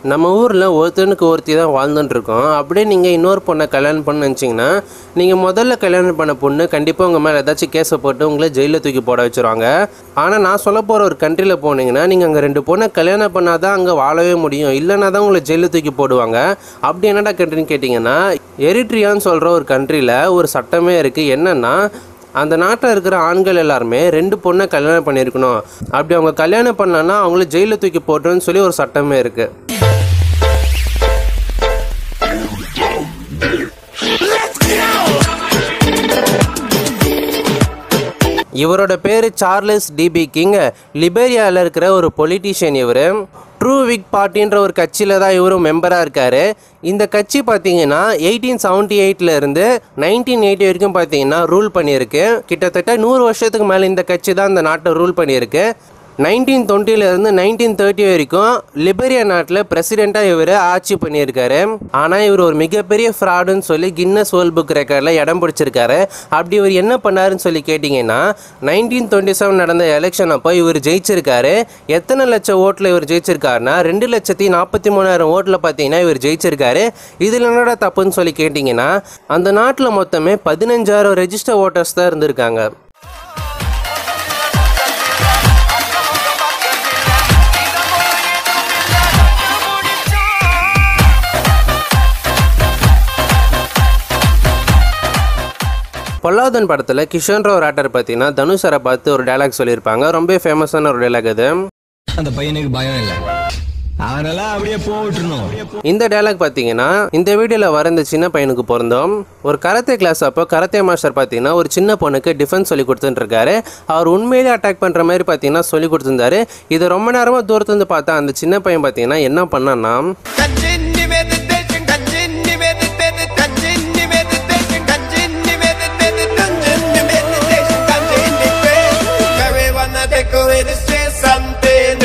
நம்ம ஊரில் ஒருத்தனுக்கு ஒருத்தி தான் வாழ்ந்துட்டு இருக்கோம் அப்படியே நீங்கள் இன்னொரு பொண்ணை கல்யாணம் பண்ண நினச்சிங்கன்னா நீங்கள் முதல்ல கல்யாணம் பண்ண பொண்ணு கண்டிப்பாக உங்கள் மேலே ஏதாச்சும் கேஸை போட்டு உங்களை ஜெயிலில் தூக்கி போட வச்சுருவாங்க ஆனால் நான் சொல்ல போகிற ஒரு கண்ட்ரியில் போனீங்கன்னா நீங்கள் அங்கே ரெண்டு பொண்ணை கல்யாணம் பண்ணால் தான் அங்கே வாழவே முடியும் இல்லைனா தான் உங்களை ஜெயிலில் தூக்கி போடுவாங்க அப்படி என்னடா கண்ட்ரின்னு கேட்டிங்கன்னா எரிட்ரியான்னு சொல்கிற ஒரு கண்ட்ரியில் ஒரு சட்டமே இருக்குது என்னென்னா அந்த நாட்டில் இருக்கிற ஆண்கள் எல்லாருமே ரெண்டு பொண்ணை கல்யாணம் பண்ணியிருக்கணும் அப்படி அவங்க கல்யாணம் பண்ணலன்னா அவங்கள ஜெயிலில் தூக்கி போட்டுன்னு சொல்லி ஒரு சட்டமே இருக்குது இவரோட பேர் சார்லஸ் டிபி கிங் லிபேரியாவில் இருக்கிற ஒரு பொலிட்டீஷியன் இவர் ட்ரூ விக் பார்ட்டின்ற ஒரு கட்சியில் தான் இவரும் மெம்பராக இருக்கார் இந்த கட்சி பார்த்தீங்கன்னா எயிட்டீன் செவன்ட்டி இருந்து நைன்டீன் எயிட்டி வரைக்கும் பார்த்தீங்கன்னா ரூல் பண்ணியிருக்கு கிட்டத்தட்ட நூறு வருஷத்துக்கு மேலே இந்த கட்சி தான் இந்த நாட்டை ரூல் பண்ணியிருக்கு நைன்டீன் டுவெண்ட்டிலேருந்து நைன்டீன் தேர்ட்டி வரைக்கும் லிபெரியா நாட்டில் பிரசிடெண்ட்டாக இவர் ஆட்சி பண்ணியிருக்காரு ஆனால் இவர் ஒரு மிகப்பெரிய ஃப்ராடுன்னு சொல்லி கின்னஸ் வேர்ல்ட் புக் ரெக்கார்டில் இடம் பிடிச்சிருக்காரு அப்படி இவர் என்ன பண்ணாருன்னு சொல்லி கேட்டிங்கன்னா நைன்டீன் டுவெண்ட்டி செவன் நடந்த எலெக்ஷன் அப்போ இவர் ஜெயிச்சிருக்காரு எத்தனை லட்சம் ஓட்டில் இவர் ஜெயிச்சிருக்காருன்னா ரெண்டு லட்சத்தி நாற்பத்தி மூணாயிரம் ஓட்டில் பார்த்தீங்கன்னா இவர் ஜெயிச்சிருக்காரு இதில் என்னடா தப்புன்னு சொல்லி கேட்டிங்கன்னா அந்த நாட்டில் மொத்தமே பதினஞ்சாயிரம் ரெஜிஸ்டர் ஓட்டர்ஸ் தான் இருந்திருக்காங்க பொல்லாதன் படத்தில் கிஷோன்ற ஒரு ஆக்டர் பார்த்தீங்கன்னா தனுஷரை பார்த்து ஒரு டைலாக் சொல்லியிருப்பாங்க ரொம்ப ஃபேமஸான ஒரு டைலாக் அது அந்த பையனுக்கு பயம் இல்ல அவனெல்லாம் அப்படியே போட்டுருணும் இந்த டைலாக் பார்த்தீங்கன்னா இந்த வீடியோவில் வர இந்த சின்ன பையனுக்கு பிறந்தோம் ஒரு கராத்தே கிளாஸ் அப்போ கராத்தே மாஸ்டர் பார்த்தீங்கன்னா ஒரு சின்ன பொண்ணுக்கு டிஃபென்ஸ் சொல்லி கொடுத்துட்டு இருக்காரு அவர் உண்மையிலே அட்டாக் பண்ணுற மாதிரி பார்த்தீங்கன்னா சொல்லி கொடுத்துருந்தாரு இது ரொம்ப நேரமாக தூரத்துலேருந்து பார்த்தா அந்த சின்ன பையன் பார்த்தீங்கன்னா என்ன பண்ணான்னா Continue meditation, continue meditation, continue meditation, continue meditation, continue meditation, continue prayer. Everyone that decorate is say something.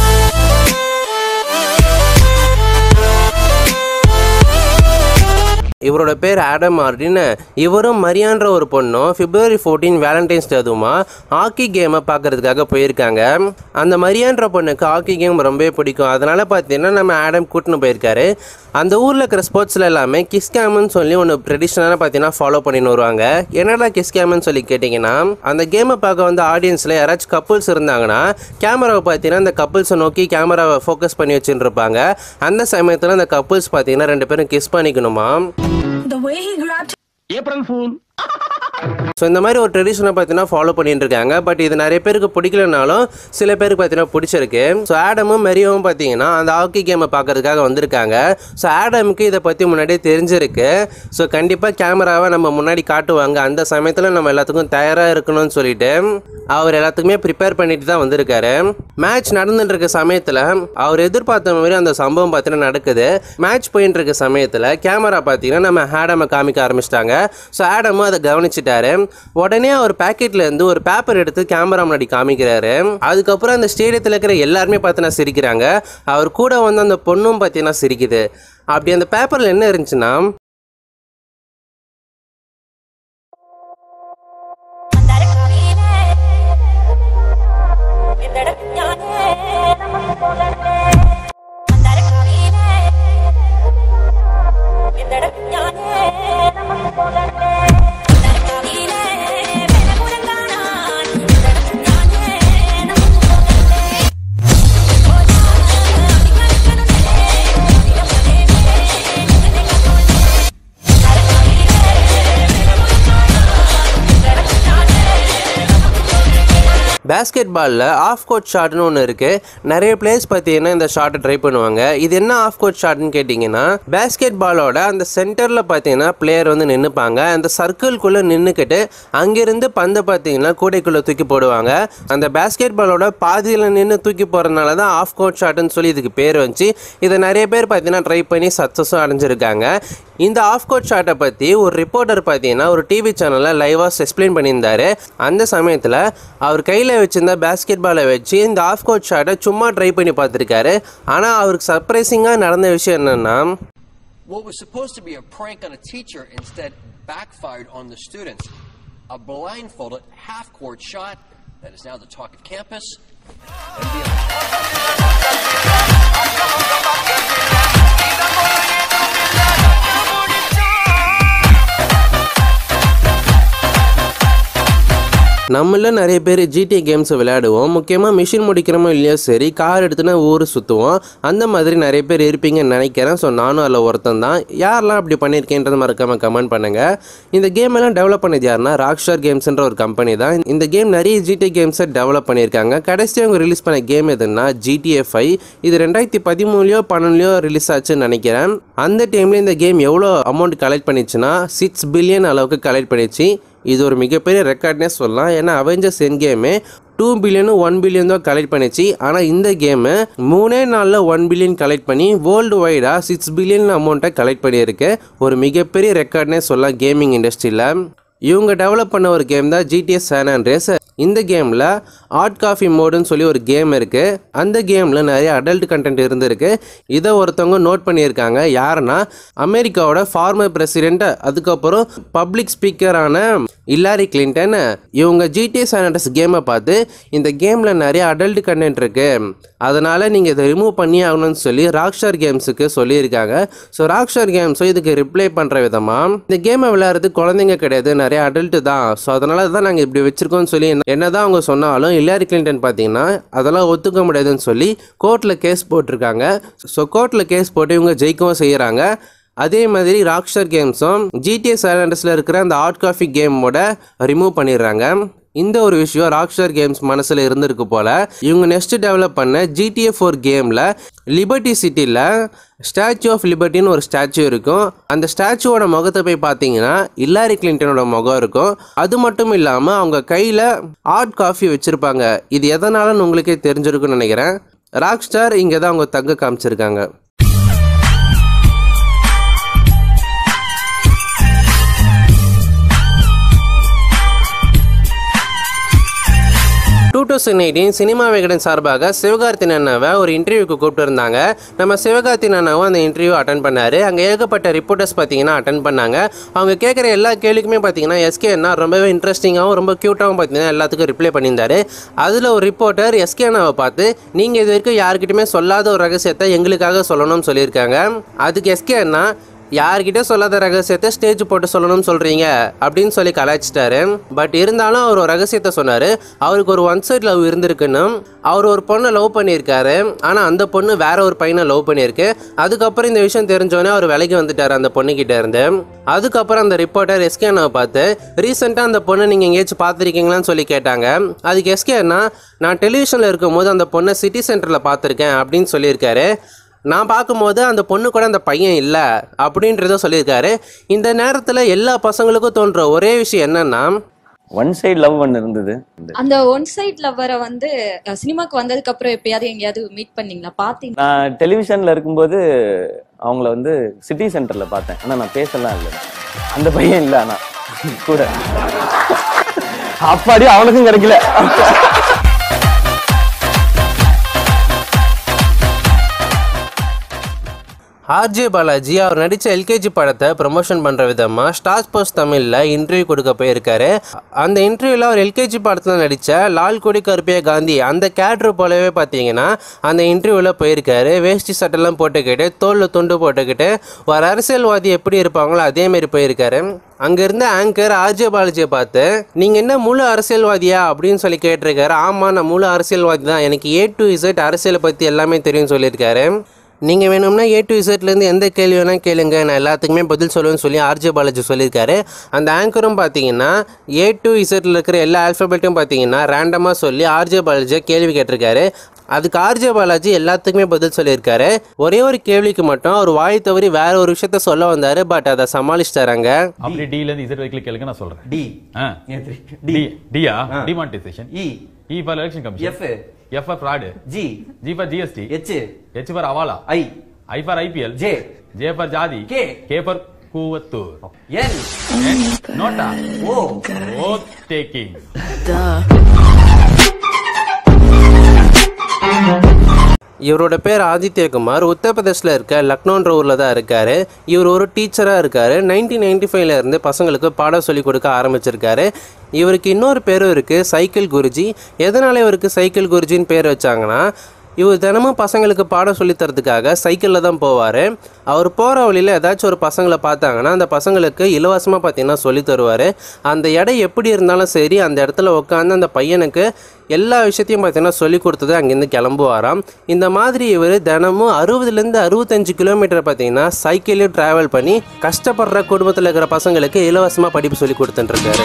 இவரோட பேர் ஆடம் மார்டின் இவரும் மரியான்ற ஒரு பொண்ணும் பிப்ரவரி ஃபோர்டீன் வேலண்டைன்ஸ் டே அதுவுமா ஹாக்கி கேமை பார்க்கறதுக்காக போயிருக்காங்க அந்த மரியான்ற பொண்ணுக்கு ஹாக்கி கேம் ரொம்பவே பிடிக்கும் அதனால பார்த்தீங்கன்னா நம்ம ஆடம் கூட்டின்னு போயிருக்காரு அந்த ஊரில் இருக்கிற ஸ்போர்ட்ஸில் எல்லாமே கிஸ் கேம்னு சொல்லி ஒன்று ட்ரெடிஷ்னலாக பார்த்தீங்கன்னா ஃபாலோ பண்ணின்னு வருவாங்க என்னடா கிஸ் கேம்னு சொல்லி கேட்டிங்கன்னா அந்த கேமை பார்க்க வந்து ஆடியன்ஸில் யாராச்சும் கப்புள்ஸ் இருந்தாங்கன்னா கேமராவை பார்த்தீங்கன்னா அந்த கப்புள்ஸை நோக்கி கேமராவை ஃபோக்கஸ் பண்ணி வச்சுட்டு இருப்பாங்க அந்த சமயத்தில் அந்த கப்புள்ஸ் பார்த்தீங்கன்னா ரெண்டு பேரும் கிஸ் பண்ணிக்கணுமா The way he grabbed so இந்த மாதிரி ஒரு ட்ரெடிஷனை பார்த்தீங்கன்னா ஃபாலோ பண்ணிட்டு இருக்காங்க பட் இது நிறைய பேருக்கு பிடிக்கலனாலும் சில பேருக்கு பார்த்தீங்கன்னா பிடிச்சிருக்கு ஸோ ஆடமும் மெரியாவும் பார்த்தீங்கன்னா அந்த ஹாக்கி கேமை பார்க்கறதுக்காக வந்திருக்காங்க ஸோ ஆடமுக்கு இதை பற்றி முன்னாடியே தெரிஞ்சிருக்கு ஸோ கண்டிப்பாக கேமராவை நம்ம முன்னாடி காட்டுவாங்க அந்த சமயத்தில் நம்ம எல்லாத்துக்கும் தயாராக இருக்கணும்னு சொல்லிட்டு அவர் எல்லாத்துக்குமே ப்ரிப்பேர் பண்ணிட்டு தான் வந்திருக்காரு மேட்ச் நடந்துட்டு இருக்க சமயத்தில் அவர் எதிர்பார்த்த மாதிரி அந்த சம்பவம் பார்த்தீங்கன்னா நடக்குது மேட்ச் போயிட்டு இருக்க சமயத்தில் கேமரா பார்த்தீங்கன்னா நம்ம ஆடமை காமிக்க ஆரம்பிச்சிட்டாங்க ஸோ ஆடமும் அதை கவனிச்சிட்டாரு உடனே அவர் பாக்கெட்ல இருந்து ஒரு பேப்பர் எடுத்து கேமரா முன்னாடி காமிக்கிறாரு அதுக்கப்புறம் அந்த ஸ்டேடியத்தில் இருக்கிற எல்லாருமே பார்த்தீங்கன்னா சிரிக்கிறாங்க அவர் கூட வந்து அந்த பொண்ணும் பார்த்தீங்கன்னா சிரிக்குது அப்படி அந்த பேப்பரில் என்ன இருந்துச்சுன்னா Andare a capire Vedere pignone Namako polare Andare a capire Vedere pignone Namako polare Andare a capire Vene kurangana Vedere pignone Namako polare Oja Adiga kanune Adiga kanune Nagane kakone Andare a basket பாலில் off court ஷாட்னு ஒன்று இருக்குது நிறைய players பார்த்தீங்கன்னா இந்த ஷாட்டை try பண்ணுவாங்க இது என்ன ஆஃப் கோட் ஷாட்னு கேட்டிங்கன்னா பேஸ்கெட் பாலோட அந்த சென்டரில் பார்த்தீங்கன்னா பிளேயர் வந்து நின்றுப்பாங்க அந்த சர்க்கிள்குள்ளே நின்றுக்கிட்டு அங்கேருந்து பந்தை பார்த்தீங்கன்னா கூடைக்குள்ளே தூக்கி போடுவாங்க அந்த பேஸ்கெட் பாலோட பாதியில் நின்று தூக்கி போகிறதுனால தான் ஆஃப் கோட் ஷாட்னு சொல்லி இதுக்கு பேர் வந்துச்சு இதை நிறைய பேர் பார்த்தீங்கன்னா ட்ரை பண்ணி சக்ஸஸும் அடைஞ்சிருக்காங்க இந்த ஆஃப் கோட் ஷாட்டை பற்றி ஒரு ரிப்போர்ட்டர் பார்த்தீங்கன்னா ஒரு டிவி சேனலில் லைவாக எக்ஸ்பிளைன் பண்ணியிருந்தாரு அந்த சமயத்தில் அவர் கையில் வச்சிருந்த பேஸ்கெட் பாலை வச்சு இந்த ஆஃப் கோட் ஷாட்டை சும்மா ட்ரை பண்ணி பார்த்துருக்காரு ஆனால் அவருக்கு சர்ப்ரைசிங்காக நடந்த விஷயம் என்னென்னா What was supposed to be a prank on a teacher instead backfired on the students. A blindfolded half court shot that is now the talk of campus and beyond. நம்மள நிறைய பேர் ஜிடி கேம்ஸ் விளையாடுவோம் முக்கியமாக machine முடிக்கிறோமோ இல்லையோ சரி car எடுத்துனா ஊர் சுற்றுவோம் அந்த மாதிரி நிறைய பேர் இருப்பீங்கன்னு நினைக்கிறேன் ஸோ நானும் அதில் ஒருத்தன் தான் யாரெல்லாம் அப்படி பண்ணியிருக்கேன்றது மறக்காம கமெண்ட் பண்ணுங்க இந்த கேம் எல்லாம் டெவலப் பண்ணது யாருன்னா ராக்ஸ்டார் கேம்ஸ்ன்ற ஒரு கம்பெனி தான் இந்த கேம் நிறைய ஜிடி கேம்ஸை டெவலப் பண்ணியிருக்காங்க கடைசியாக அவங்க ரிலீஸ் பண்ண கேம் எதுன்னா ஜிடிஏ ஃபைவ் இது ரெண்டாயிரத்தி பதிமூணுலையோ பன்னெண்டுலையோ ரிலீஸ் ஆச்சுன்னு நினைக்கிறேன் அந்த டைமில் இந்த கேம் எவ்வளோ அமௌண்ட் கலெக்ட் பண்ணிச்சுன்னா சிக்ஸ் பில்லியன் அளவுக்கு கலெக்ட் பண்ணிச்சு இது ஒரு மிகப்பெரிய ரெக்கார்ட்னே சொல்லலாம் ஏன்னா அவெஞ்சர்ஸ் என் கேமு டூ பில்லியனும் ஒன் பில்லியன் தான் கலெக்ட் பண்ணிச்சு ஆனால் இந்த கேமு மூணே நாளில் ஒன் பில்லியன் கலெக்ட் பண்ணி வேர்ல்டு வைடாக சிக்ஸ் பில்லியன் அமௌண்ட்டை கலெக்ட் பண்ணியிருக்கு ஒரு மிகப்பெரிய ரெக்கார்ட்னே சொல்லலாம் கேமிங் இண்டஸ்ட்ரியில் இவங்க டெவலப் பண்ண ஒரு கேம் தான் ஜிடிஎஸ் சான் அண்ட்ரேஸ் இந்த கேமில் ஆட் காஃபி மோடுன்னு சொல்லி ஒரு கேம் இருக்குது அந்த கேமில் நிறைய அடல்ட் கண்டென்ட் இருந்திருக்கு இதை ஒருத்தவங்க நோட் பண்ணியிருக்காங்க யாருன்னா அமெரிக்காவோட ஃபார்மர் பிரசிடென்ட் அதுக்கப்புறம் பப்ளிக் ஸ்பீக்கரான இல்லாரி கிளின்டன் இவங்க ஜிடிஎஸ் சான் அண்ட்ரேஸ் கேமை பார்த்து இந்த கேமில் நிறைய அடல்ட் கண்டென்ட் இருக்குது அதனால் நீங்கள் இதை ரிமூவ் பண்ணி ஆகணும்னு சொல்லி ராக்ஸ்டார் கேம்ஸுக்கு சொல்லியிருக்காங்க ஸோ ராக்ஸ்டார் கேம்ஸும் இதுக்கு ரிப்ளை பண்ணுற விதமாக இந்த கேமை விளையாடுறது குழந்தைங்க கிடையாது நிறைய அடல்ட்டு தான் ஸோ அதனால தான் நாங்கள் இப்படி வச்சுருக்கோம்னு சொல்லி என்ன- என்னதான் அவங்க சொன்னாலும் இல்லாரி கிளின்டன் பார்த்தீங்கன்னா அதெல்லாம் ஒத்துக்க முடியாதுன்னு சொல்லி கோர்ட்டில் கேஸ் போட்டிருக்காங்க ஸோ கோர்ட்டில் கேஸ் போட்டு இவங்க ஜெயிக்கவும் செய்கிறாங்க அதே மாதிரி ராக்ஸ்டார் கேம்ஸும் ஜிடிஎஸ் ஐலாண்டஸில் இருக்கிற அந்த ஆட் காஃபி கேமோட ரிமூவ் பண்ணிடுறாங்க இந்த ஒரு விஷயம் ராக்ஸ்டார் கேம்ஸ் மனசில் இருந்திருக்கு போல இவங்க நெக்ஸ்ட் டெவலப் பண்ண ஜிடிஏ ஃபோர் கேமில் லிபர்ட்டி சிட்டியில் ஸ்டாச்சு ஆஃப் லிபர்ட்டின்னு ஒரு ஸ்டாச்சு இருக்கும் அந்த ஸ்டாச்சுவோட முகத்தை போய் பார்த்தீங்கன்னா இல்லாரி கிளின்டனோட முகம் இருக்கும் அது மட்டும் இல்லாமல் அவங்க கையில் ஹாட் காஃபி வச்சுருப்பாங்க இது எதனாலன்னு உங்களுக்கே தெரிஞ்சிருக்குன்னு நினைக்கிறேன் ராக்ஸ்டார் இங்கே தான் அவங்க தங்க காமிச்சிருக்காங்க two thousand eighteen cinema Vikatan சார்பாக சிவகார்த்தின் அண்ணாவை ஒரு இன்டர்வியூக்கு கூப்பிட்டு இருந்தாங்க நம்ம சிவகார்த்தின் அண்ணாவும் அந்த இன்டர்வியூ அட்டன் பண்ணார் அங்கே ஏகப்பட்ட ரிப்போர்ட்டர்ஸ் பார்த்தீங்கன்னா அட்டன் பண்ணாங்க அவங்க கேட்குற எல்லா கேள்விக்குமே பார்த்தீங்கன்னா எஸ்கே அண்ணா ரொம்பவே இன்ட்ரெஸ்டிங்காகவும் ரொம்ப க்யூட்டாகவும் பார்த்தீங்கன்னா எல்லாத்துக்கும் ரிப்ளை பண்ணியிருந்தாரு அதில் ஒரு ரிப்போர்ட்டர் எஸ்கே அண்ணாவை பார்த்து நீங்கள் இது வரைக்கும் யார்கிட்டயுமே சொல்லாத ஒரு ரகசியத்தை எங்களுக்காக சொல்லணும்னு சொல்லியிருக்காங்க அதுக்கு எஸ்கே அண்ணா யார்கிட்ட சொல்லாத ரகசியத்தை ஸ்டேஜ் போட்டு சொல்லணும்னு சொல்கிறீங்க அப்படின்னு சொல்லி கலாய்ச்சிட்டாரு பட் இருந்தாலும் அவர் ஒரு ரகசியத்தை சொன்னார் அவருக்கு ஒரு ஒன் சைட் லவ் இருந்திருக்குன்னு அவர் ஒரு பொண்ணை லவ் பண்ணியிருக்காரு ஆனால் அந்த பொண்ணு வேற ஒரு பையனை லவ் பண்ணியிருக்கு அதுக்கப்புறம் இந்த விஷயம் தெரிஞ்சோடனே அவர் விலைக்கு வந்துட்டார் அந்த பொண்ணுக்கிட்ட இருந்து அதுக்கப்புறம் அந்த ரிப்போர்ட்டர் எஸ்கே அண்ணாவை பார்த்து ரீசெண்டாக அந்த பொண்ணை நீங்கள் எங்கேயாச்சும் பார்த்துருக்கீங்களான்னு சொல்லி கேட்டாங்க அதுக்கு எஸ்கே அண்ணா நான் டெலிவிஷனில் இருக்கும்போது அந்த பொண்ணை சிட்டி சென்டரில் பார்த்துருக்கேன் அப்படின்னு சொல்லியிருக்காரு நான் பார்க்கும்போது அந்த பொண்ணு கூட அந்த பையன் இல்லை அப்படின்றத சொல்லியிருக்காரு இந்த நேரத்தில் எல்லா பசங்களுக்கும் தோன்ற ஒரே விஷயம் என்னன்னா ஒன் சைடு லவ் ஒன்று இருந்தது அந்த ஒன் சைட் லவ்வரை வந்து அஹ், சினிமாக்கு வந்ததுக்கு அப்புறம் எப்பயாவது எங்கேயாவது மீட் பண்ணீங்களா பாத்தீங்க நான் டெலிவிஷன்ல இருக்கும்போது அவங்கள வந்து சிட்டி சென்டர்ல பார்த்தேன் ஆனா நான் பேசலாம் இல்லை அந்த பையன் இல்லை ஆனா கூட அப்பாடி அவனுக்கும் கிடைக்கல ஆர்ஜே பாலாஜி அவர் நடித்த எல்கேஜி படத்தை ப்ரமோஷன் பண்ணுற விதமாக ஸ்டார் ஸ்போர்ட்ஸ் தமிழில் இன்டர்வியூ கொடுக்க போயிருக்காரு அந்த இன்டர்வியூவில் அவர் எல்கேஜி படத்தில் நடித்த லால் கொடி கருப்பிய காந்தி அந்த கேரக்டர் போலவே பார்த்தீங்கன்னா அந்த இன்டர்வியூவில் போயிருக்காரு வேஷ்டி சட்டெல்லாம் போட்டுக்கிட்டு தோலில் துண்டு போட்டுக்கிட்டு ஒரு அரசியல்வாதி எப்படி இருப்பாங்களோ அதேமாரி போயிருக்காரு அங்கே இருந்த ஆங்கர் ஆர்ஜே பாலாஜியை பார்த்து நீங்கள் என்ன முழு அரசியல்வாதியா அப்படின்னு சொல்லி கேட்டிருக்காரு ஆமாம் நான் முழு அரசியல்வாதி தான் எனக்கு ஏ டு இசட் அரசியலை பற்றி எல்லாமே தெரியும்னு சொல்லியிருக்காரு நீங்கள் வேணும்னா ஏ டு இசட்லேருந்து எந்த கேள்வி வேணால் கேளுங்க நான் எல்லாத்துக்குமே பதில் சொல்லுவேன்னு சொல்லி ஆர்ஜே பாலாஜி சொல்லியிருக்காரு அந்த ஆங்கரும் பார்த்தீங்கன்னா ஏ டு இசட்டில் இருக்கிற எல்லா ஆல்ஃபபெட்டும் பார்த்தீங்கன்னா ரேண்டமாக சொல்லி ஆர்ஜே பாலாஜியை கேள்வி கேட்டிருக்காரு அதுக்கு ஆர்ஜே பாலாஜி எல்லாத்துக்குமே பதில் சொல்லியிருக்காரு ஒரே ஒரு கேள்விக்கு மட்டும் அவர் வாய் தவறி வேற ஒரு விஷயத்த சொல்ல வந்தார் பட் அதை சமாளிச்சிட்டாராங்க அப்படி D ல இருந்து Z வரைக்கும் கேளுங்க நான் சொல்றேன் டி ஆ. த்ரீ D டி டியா ஆ. Demonetisation E E for election commission F F for fraud G G for GST H H for அவாலா I I for IPL J J for ஜாதி K. K for Koovathur N N NOTA O O taking இவரோட பேர் ஆதித்யகுமார் உத்தரப்பிரதேசில் இருக்க லக்னோன்ற ஊரில் தான் இருக்கார் இவர் ஒரு டீச்சராக இருக்கார் நைன்டீன் நைன்டி ஃபைவ்ல இருந்து பசங்களுக்கு பாடம் சொல்லி கொடுக்க ஆரம்பிச்சிருக்காரு இவருக்கு இன்னொரு பேரும் இருக்குது சைக்கிள் குருஜி எதனால் இவருக்கு சைக்கிள் குருஜின்னு பேர் வச்சாங்கன்னா இவர் தினமும் பசங்களுக்கு பாடம் சொல்லித் தரதுக்காக சைக்கிளில் தான் போவார் அவர் போகிற வழியில் ஏதாச்சும் ஒரு பசங்களை பார்த்தாங்கன்னா அந்த பசங்களுக்கு இலவசமாக பார்த்தீங்கன்னா சொல்லி தருவார் அந்த இடம் எப்படி இருந்தாலும் சரி அந்த இடத்துல உட்காந்து அந்த பையனுக்கு எல்லா விஷயத்தையும் பார்த்தீங்கன்னா சொல்லி கொடுத்தது அங்கேருந்து கிளம்புவாராம் இந்த மாதிரி இவர் தினமும் அறுபதுலேருந்து அறுபத்தஞ்சு கிலோமீட்டர் பார்த்தீங்கன்னா சைக்கிளையும் ட்ராவல் பண்ணி கஷ்டப்படுற குடும்பத்தில் இருக்கிற பசங்களுக்கு இலவசமாக படிப்பு சொல்லி கொடுத்துட்டுருக்காரு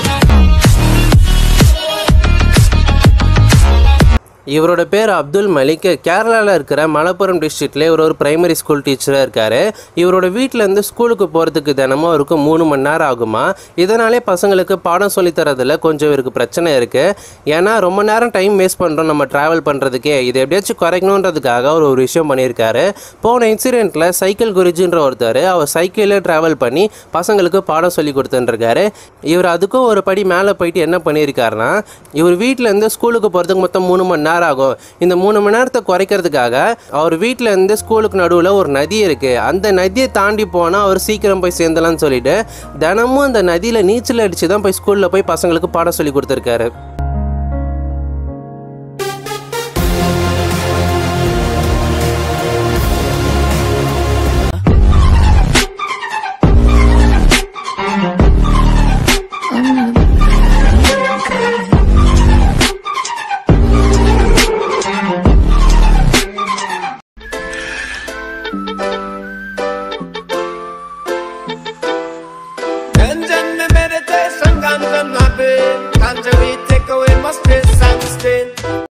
இவரோட பேர் அப்துல் மலிக் கேரளாவில் இருக்கிற மலப்புரம் டிஸ்ட்ரிக்ட்ல இவர் ஒரு பிரைமரி ஸ்கூல் டீச்சராக இருக்கார் இவரோட வீட்டிலேருந்து ஸ்கூலுக்கு போகிறதுக்கு தினமும் அவருக்கு மூணு மணி நேரம் ஆகுமா இதனாலே பசங்களுக்கு பாடம் சொல்லித் தரதுல கொஞ்சம் இவருக்கு பிரச்சனை இருக்குது ஏன்னா ரொம்ப நேரம் டைம் வேஸ்ட் பண்ணுறோம் நம்ம ட்ராவல் பண்ணுறதுக்கே இதை எப்படியாச்சும் குறைக்கணுன்றதுக்காக அவர் ஒரு விஷயம் பண்ணியிருக்காரு போன இன்சிடெண்ட்டில் சைக்கிள் குருஜின்ற ஒருத்தர் அவர் சைக்கிளில் ட்ராவல் பண்ணி பசங்களுக்கு பாடம் சொல்லி கொடுத்துட்டுருக்காரு இவர் அதுக்கும் ஒரு படி மேலே போயிட்டு என்ன பண்ணியிருக்காருன்னா இவர் வீட்டிலேருந்து ஸ்கூலுக்கு போகிறதுக்கு மொத்தம் மூணு மணி நேரம் ஆகும் இந்த மூணு மணி நேரத்தை குறைக்கிறதுக்காக அவர் வீட்டில் இருந்து ஸ்கூலுக்கு நடுவில் ஒரு நதி இருக்குது அந்த நதியை தாண்டி போனால் அவர் சீக்கிரம் போய் சேர்ந்தலாம்னு சொல்லிட்டு தினமும் அந்த நதியில் நீச்சல் அடித்து தான் போய் ஸ்கூலில் போய் பசங்களுக்கு பாடம் சொல்லி கொடுத்துருக்காரு Ganja and meditation, ganja and happy. Ganja we take away my stress and stay